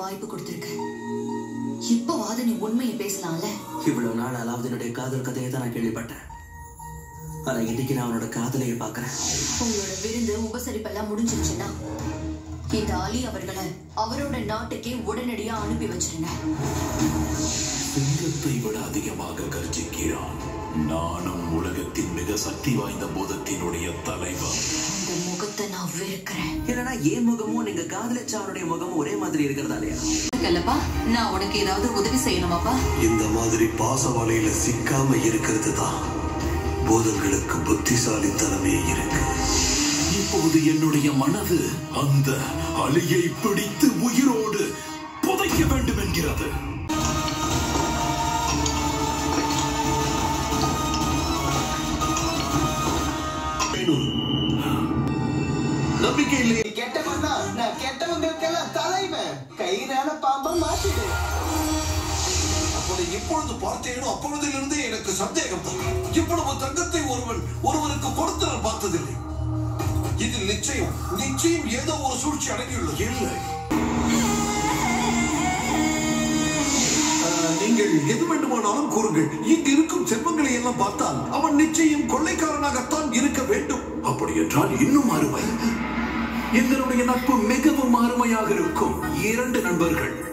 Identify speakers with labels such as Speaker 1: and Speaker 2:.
Speaker 1: வாய்ப்பு கொடுத்திருக்க இப்பவாது நீ உண்மையை பேசலாம்ல
Speaker 2: இவ்வளவு நாள் அலாவுதீனுடைய காதல் கதையை தான் நான் கேள்விப்பட்டேன் ஆனா இன்னைக்கு நான் அவனோட காதலையை பார்க்கறேன்
Speaker 1: உங்களோட விருந்து உபசரிப்பெல்லாம் முடிஞ்சிருச்சுன்னா இந்த அலி அவர்களை அவரோட நாட்டுக்கே உடனடியா அனுப்பி வச்சிருங்க
Speaker 3: சிங்கத்தை விட அதிகமாக கர்ஜிக்கிறான் நானும் உலகத்தின் மிக சக்தி வாய்ந்த பூதத்தினுடைய தலைவர்
Speaker 1: இந்த முகத்தை நான் வெறுக்கிறேன்
Speaker 2: என்னன்னா என் முகமும் நீங்க காதலிச்ச அவனுடைய முகமும் ஒரே மாதிரி இருக்கிறதாலயா
Speaker 1: கல்லப்பா நான் உனக்கு ஏதாவது உதவி செய்யணுமாப்பா
Speaker 4: இந்த மாதிரி பாச வலையில சிக்காம இருக்கிறது தான் பூதங்களுக்கு புத்திசாலித்தனமே இருக்கு
Speaker 3: இப்போது என்னுடைய மனது அந்த அலியை பிடித்து உயிரோடு புதைக்க வேண்டும் என்கிறது
Speaker 4: நம்பிக்கை இல்லையே
Speaker 5: நீ கெட்டவன் தான் நான் கெட்டவங்களுக்கெல்லாம் தலைவன் கயிறான பாம்பை மாத்திடு
Speaker 4: அப்படி இப்பொழுது பார்த்தேனோ அப்பொழுதிலிருந்தே எனக்கு சந்தேகம் தான் இவ்வளவு தங்கத்தை ஒருவன் ஒருவருக்கு கொடுத்து நான் பார்த்ததில்லை இதில் நிச்சயம் நிச்சயம் ஏதோ ஒரு சூழ்ச்சி அடங்கியுள்ளது
Speaker 3: இல்லை
Speaker 4: ஆஹ், நீங்கள் எது வேண்டுமானாலும் கூறுங்கள் இங்கு இருக்கும் செல்வங்களை எல்லாம் பார்த்தால் அவன் நிச்சயம் கொள்ளைக்காரனாகத்தான் இருக்க வேண்டும்
Speaker 3: அப்படி என்றால் இன்னும் அருமை எங்களுடைய நட்பு மிகவும் அருமையாக இருக்கும் இரண்டு நண்பர்கள்